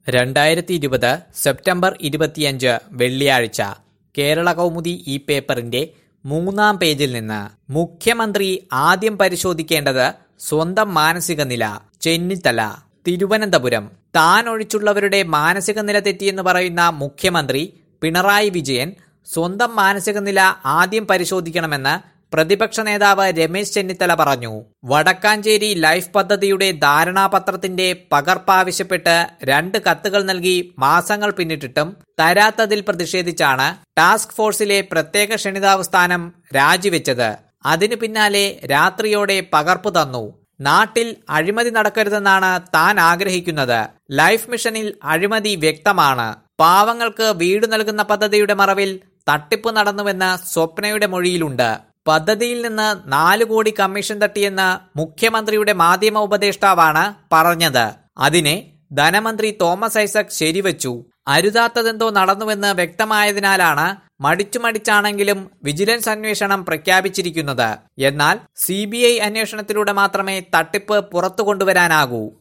രണ്ടായിരത്തി ഇരുപത് സെപ്റ്റംബർ ഇരുപത്തിയഞ്ച് വെള്ളിയാഴ്ച കേരള കൗമുദി ഈ പേപ്പറിന്റെ മൂന്നാം പേജിൽ നിന്ന് മുഖ്യമന്ത്രി ആദ്യം പരിശോധിക്കേണ്ടത് സ്വന്തം മാനസിക നില ചെന്നിത്തല തിരുവനന്തപുരം താൻ ഒഴിച്ചുള്ളവരുടെ മാനസിക നില തെറ്റിയെന്ന് പറയുന്ന മുഖ്യമന്ത്രി പിണറായി വിജയൻ സ്വന്തം മാനസിക നില ആദ്യം പരിശോധിക്കണമെന്ന് പ്രതിപക്ഷ നേതാവ് രമേശ് ചെന്നിത്തല പറഞ്ഞു വടക്കാഞ്ചേരി ലൈഫ് പദ്ധതിയുടെ ധാരണാപത്രത്തിന്റെ പകർപ്പാവശ്യപ്പെട്ട് രണ്ട് കത്തുകൾ നൽകി മാസങ്ങൾ പിന്നിട്ടിട്ടും തരാത്തതിൽ പ്രതിഷേധിച്ചാണ് ടാസ്ക് ഫോഴ്സിലെ പ്രത്യേക ക്ഷണിതാവ് സ്ഥാനം രാജിവെച്ചത് അതിനു പിന്നാലെ രാത്രിയോടെ പകർപ്പ് തന്നു നാട്ടിൽ അഴിമതി നടക്കരുതെന്നാണ് താൻ ആഗ്രഹിക്കുന്നത് ലൈഫ് മിഷനിൽ അഴിമതി വ്യക്തമാണ് പാവങ്ങൾക്ക് വീട് നൽകുന്ന പദ്ധതിയുടെ മറവിൽ തട്ടിപ്പ് നടന്നുവെന്ന് സ്വപ്നയുടെ മൊഴിയിലുണ്ട് പദ്ധതിയിൽ നിന്ന് നാല് കോടി കമ്മീഷൻ തട്ടിയെന്ന് മുഖ്യമന്ത്രിയുടെ മാധ്യമ ഉപദേഷ്ടാവാണ് പറഞ്ഞത് അതിനെ ധനമന്ത്രി തോമസ് ഐസക് ശരിവച്ചു അരുതാത്തതെന്തോ നടന്നുവെന്ന് വ്യക്തമായതിനാലാണ് മടിച്ചു മടിച്ചാണെങ്കിലും വിജിലൻസ് അന്വേഷണം പ്രഖ്യാപിച്ചിരിക്കുന്നത് എന്നാൽ സി അന്വേഷണത്തിലൂടെ മാത്രമേ തട്ടിപ്പ് പുറത്തു കൊണ്ടുവരാനാകൂ